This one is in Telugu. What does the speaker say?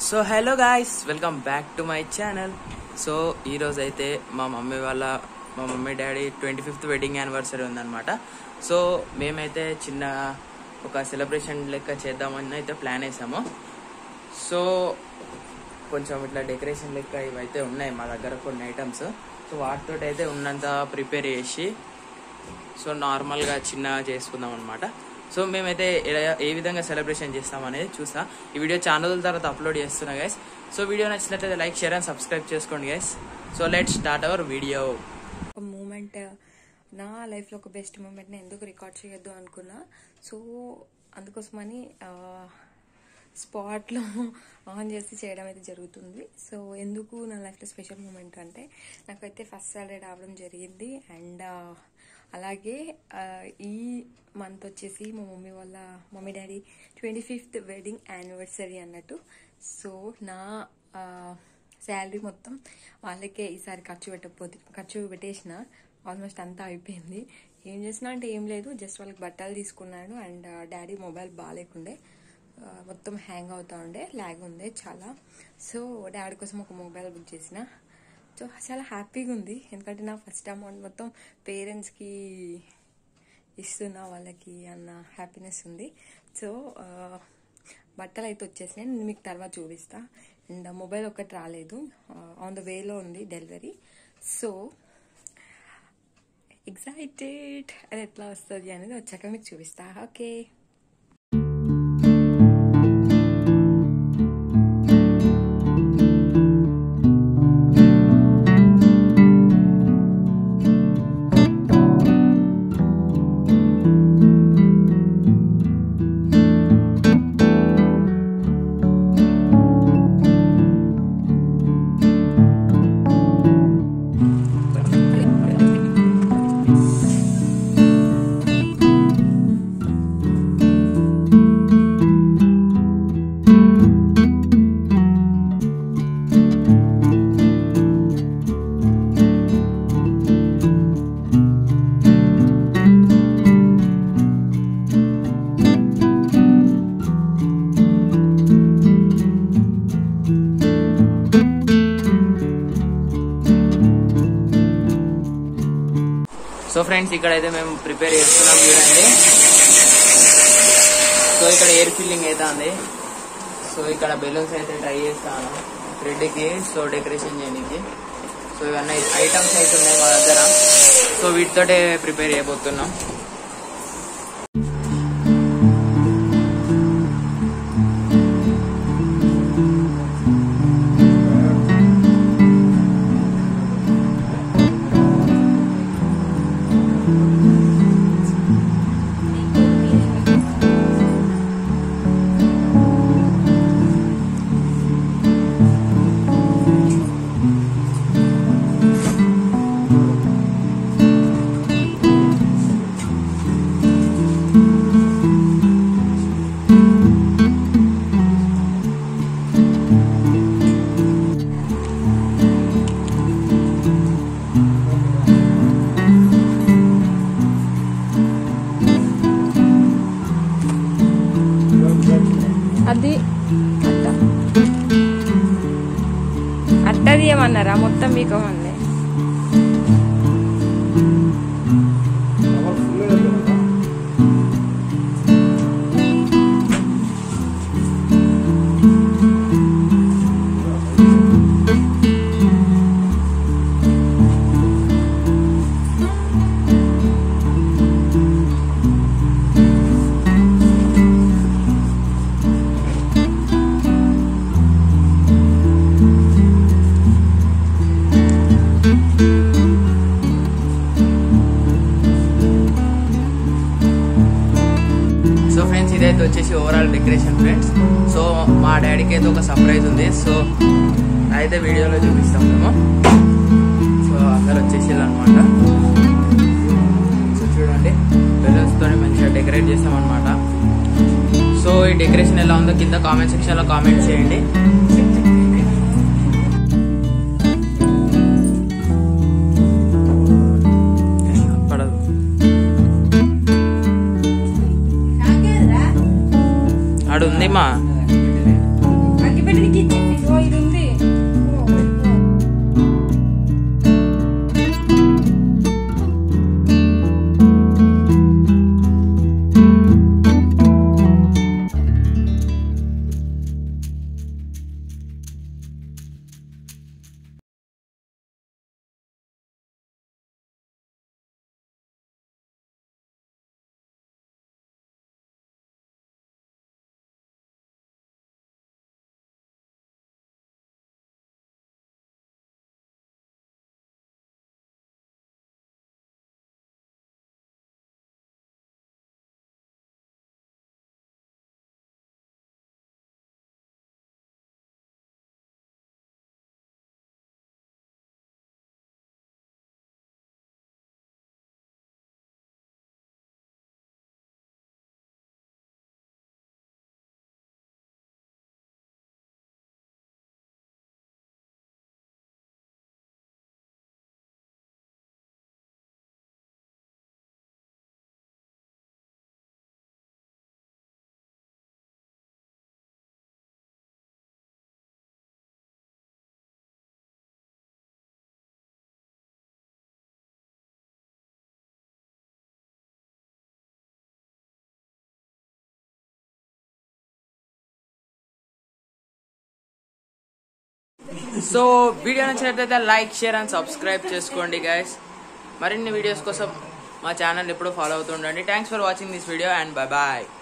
so hello guys welcome back to my channel so ఈరోజు అయితే మా మమ్మీ వాళ్ళ మా mummy daddy twenty fifth wedding anniversary ఉందన్నమాట సో మేమైతే చిన్న ఒక సెలబ్రేషన్ లెక్క చేద్దామని అయితే ప్లాన్ వేసాము సో కొంచెం ఇట్లా డెకరేషన్ లెక్క ఇవైతే ఉన్నాయి మా దగ్గర కొన్ని ఐటమ్స్ సో వాటితో అయితే ఉన్నంత ప్రిపేర్ చేసి సో నార్మల్గా చిన్నగా చేసుకుందాం అనమాట సో మేమైతే ఎలా- ఏ విధంగా సెలబ్రేషన్ చేస్తాం అనేది చూసా ఈ వీడియో చాలా రోజుల తర్వాత అప్లోడ్ చేస్తున్నా గైస్ సో వీడియో నచ్చినట్లయితే లైక్ షేర్ అండ్ సబ్స్క్రైబ్ చేసుకోండి guys so let start our video ఒక మూమెంట్ నా లైఫ్లో ఒక బెస్ట్ మూమెంట్ని ఎందుకు రికార్డ్ చేయొద్దు అనుకున్నా సో అందుకోసమని స్పాట్లో ఆన్ చేసి చేయడం అయితే జరుగుతుంది సో ఎందుకు నా లైఫ్లో స్పెషల్ మూమెంట్ అంటే నాకైతే ఫస్ట్ సాలరీ రావడం జరిగింది అండ్ అలాగే ఆ, ఈ మంత్ వచ్చేసి మా మమ్మీ వాళ్ళ mummy daddy twenty fifth wedding anniversary అన్నట్టు సో నా శాలరీ మొత్తం వాళ్ళకే ఈసారి ఖర్చు పెట్టకపోతే ఖర్చు పెట్టేసిన ఆల్మోస్ట్ అంతా అయిపోయింది ఏం చేసినా అంటే ఏం లేదు జస్ట్ వాళ్ళకి బట్టలు తీసుకున్నాడు అండ్ డాడీ మొబైల్ బాగాలేకుండే ఆ, మొత్తం హ్యాంగ్ అవుతా ఉండే ల్యాగ్ ఉండే చాలా సో డాడీ కోసం ఒక మొబైల్ బుక్ చేసిన సో చాలా హ్యాపీగా ఉంది ఎందుకంటే నా ఫస్ట్ అమౌంట్ మొత్తం పేరెంట్స్కి ఇస్తున్నా వాళ్ళకి అన్న హ్యాపీనెస్ ఉంది సో ఆ, బట్టలు అయితే వచ్చేసినాయి నేను మీకు తర్వాత చూపిస్తా అండ్ మొబైల్ ఒకటి రాలేదు ఆన్ ద వేలో ఉంది డెలివరీ సో ఎగ్జైటెడ్ అది ఎట్లా వస్తుంది అనేది వచ్చాక మీకు చూపిస్తా ఓకే సో ఫ్రెండ్స్ ఇక్కడైతే మేము ప్రిపేర్ చేస్తున్నాం చూడండి సో ఇక్కడ ఎయిర్ ఫిల్లింగ్ అయితే ఉంది సో ఇక్కడ బెలూన్స్ అయితే ట్రై చేస్తాను థ్రెడ్కి సో డెకరేషన్ చేయడానికి సో ఇవన్నీ ఐటమ్స్ అయితే ఉన్నాయి మా దగ్గర సో వీటితోటే ప్రిపేర్ చేయబోతున్నాం అది అట్ట అట్టది ఏమన్నారా మొత్తం మీకు ఉంది సో ఫ్రెండ్స్ ఇదైతే వచ్చేసి ఓవరాల్ డెకరేషన్ ఫ్రెండ్స్ సో మా డాడీకి అయితే ఒక సర్ప్రైజ్ ఉంది సో అయితే వీడియోలో చూపిస్తాం మేము సో అందరు వచ్చేసి అనమాట సో చూడండి బెలూన్స్ తోని మంచిగా డెకరేట్ చేస్తాం అనమాట సో ఈ డెకరేషన్ ఎలా ఉందో కింద కామెంట్ సెక్షన్ లో కామెంట్ చేయండి పడదు ఆడు ఉంది మా అగ్గిపెట్టెకి ఇచ్చి సో వీడియో నచ్చినట్లయితే లైక్ షేర్ అండ్ సబ్స్క్రైబ్ చేసుకోండి గైస్ మరిన్ని వీడియోస్ కోసం మా ఛానల్ ఎప్పుడూ ఫాలో అవుతుండండి thanks for watching this video and bye bye